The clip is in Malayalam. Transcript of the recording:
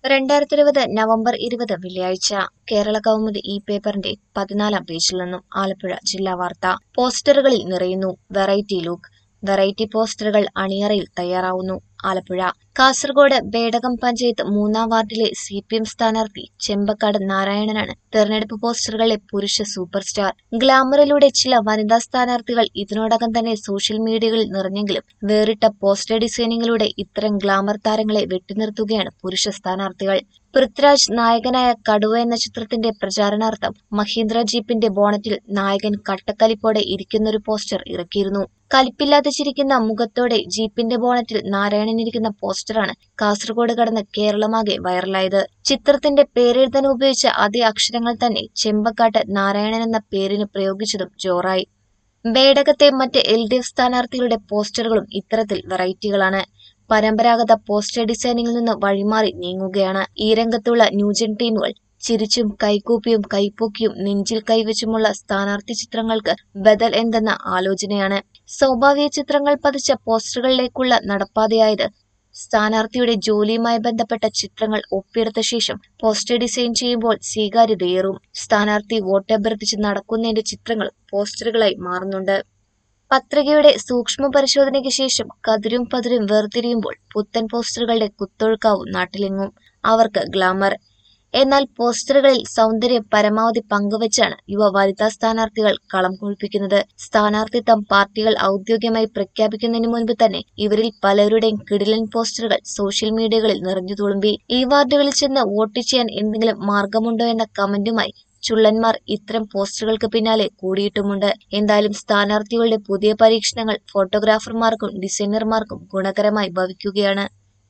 രണ്ടായിരത്തി ഇരുപത് നവംബർ ഇരുപത് വെള്ളിയാഴ്ച കേരള കൗമുദി ഈ പേപ്പറിന്റെ പതിനാലാം പേജിൽ നിന്നും ആലപ്പുഴ ജില്ലാ വാർത്ത പോസ്റ്ററുകളിൽ നിറയുന്നു വെറൈറ്റി ലുക്ക് വെറൈറ്റി പോസ്റ്ററുകൾ അണിയറയിൽ തയ്യാറാവുന്നു ആലപ്പുഴ കാസർഗോഡ് ബേഡകം പഞ്ചായത്ത് മൂന്നാം വാർഡിലെ സി പി എം സ്ഥാനാർത്ഥി ചെമ്പക്കാട് നാരായണനാണ് തെരഞ്ഞെടുപ്പ് പോസ്റ്ററുകളിലെ പുരുഷ സൂപ്പർ സ്റ്റാർ ഗ്ലാമറിലൂടെ ചില വനിതാ സ്ഥാനാർത്ഥികൾ ഇതിനോടകം തന്നെ സോഷ്യൽ മീഡിയകളിൽ നിറഞ്ഞെങ്കിലും വേറിട്ട പോസ്റ്റർ ഡിസൈനിങ്ങിലൂടെ ഇത്തരം ഗ്ലാമർ താരങ്ങളെ വെട്ടിനിർത്തുകയാണ് പുരുഷ സ്ഥാനാർത്ഥികൾ പൃഥ്വിരാജ് നായകനായ കടുവ എന്ന ചിത്രത്തിന്റെ പ്രചാരണാർത്ഥം മഹീന്ദ്ര ജീപ്പിന്റെ ബോണറ്റിൽ നായകൻ കട്ടക്കലിപ്പോടെ ഇരിക്കുന്നൊരു പോസ്റ്റർ ഇറക്കിയിരുന്നു കലിപ്പില്ലാതെ ചിരിക്കുന്ന മുഖത്തോടെ ജീപ്പിന്റെ ബോണറ്റിൽ നാരായണൻ ഇരിക്കുന്ന പോസ്റ്ററാണ് കാസർഗോഡ് കടന്ന് കേരളമാകെ വൈറലായത് ചിത്രത്തിന്റെ പേരെഴുതാൻ ഉപയോഗിച്ച അതേ അക്ഷരങ്ങൾ തന്നെ ചെമ്പക്കാട്ട് നാരായണൻ എന്ന പേരിന് പ്രയോഗിച്ചതും ജോറായി ബേഡകത്തെ മറ്റ് എൽ ഡി എഫ് സ്ഥാനാർത്ഥികളുടെ പോസ്റ്ററുകളും ഇത്തരത്തിൽ വെറൈറ്റികളാണ് പരമ്പരാഗത പോസ്റ്റർ ഡിസൈനിങ്ങിൽ നിന്ന് വഴിമാറി നീങ്ങുകയാണ് ഈ രംഗത്തുള്ള ന്യൂജൻ ടീമുകൾ ചിരിച്ചും കൈകൂപ്പിയും കൈപ്പൊക്കിയും നെഞ്ചിൽ കൈവച്ചുമുള്ള സ്ഥാനാർത്ഥി ചിത്രങ്ങൾക്ക് ബദൽ എന്തെന്ന ആലോചനയാണ് സ്വാഭാവിക ചിത്രങ്ങൾ പതിച്ച പോസ്റ്ററുകളിലേക്കുള്ള നടപ്പാതയായത് സ്ഥാനാർത്ഥിയുടെ ജോലിയുമായി ബന്ധപ്പെട്ട ചിത്രങ്ങൾ ഒപ്പിയെടുത്ത ശേഷം പോസ്റ്റർ ഡിസൈൻ ചെയ്യുമ്പോൾ സ്വീകാര്യതയേറും സ്ഥാനാർത്ഥി വോട്ടഭ്യർത്ഥിച്ച് നടക്കുന്നതിന്റെ ചിത്രങ്ങൾ പോസ്റ്ററുകളായി മാറുന്നുണ്ട് പത്രികയുടെ സൂക്ഷ്മ പരിശോധനയ്ക്ക് ശേഷം കതിരും പതിരും വേർതിരിയുമ്പോൾ പുത്തൻ പോസ്റ്ററുകളുടെ കുത്തൊഴുക്കാവും നാട്ടിലെങ്ങും അവർക്ക് ഗ്ലാമർ എന്നാൽ പോസ്റ്ററുകളിൽ സൗന്ദര്യം പരമാവധി പങ്കുവച്ചാണ് യുവ വനിതാ സ്ഥാനാർത്ഥികൾ കളം കൊഴിപ്പിക്കുന്നത് സ്ഥാനാർത്ഥിത്വം പാർട്ടികൾ ഔദ്യോഗികമായി പ്രഖ്യാപിക്കുന്നതിന് മുൻപ് തന്നെ ഇവരിൽ പലരുടെയും കിടിലൻ പോസ്റ്ററുകൾ സോഷ്യൽ മീഡിയകളിൽ നിറഞ്ഞു തുളുമ്പി ഈ വാർഡുകളിൽ ചെന്ന് വോട്ട് ചെയ്യാൻ എന്തെങ്കിലും മാർഗമുണ്ടോ എന്ന കമന്റുമായി ചുള്ളന്മാർ ഇത്തരം പോസ്റ്ററുകൾക്ക് പിന്നാലെ കൂടിയിട്ടുമുണ്ട് എന്തായാലും സ്ഥാനാർത്ഥികളുടെ പുതിയ പരീക്ഷണങ്ങൾ ഫോട്ടോഗ്രാഫർമാർക്കും ഡിസൈനർമാർക്കും ഗുണകരമായി ഭവിക്കുകയാണ്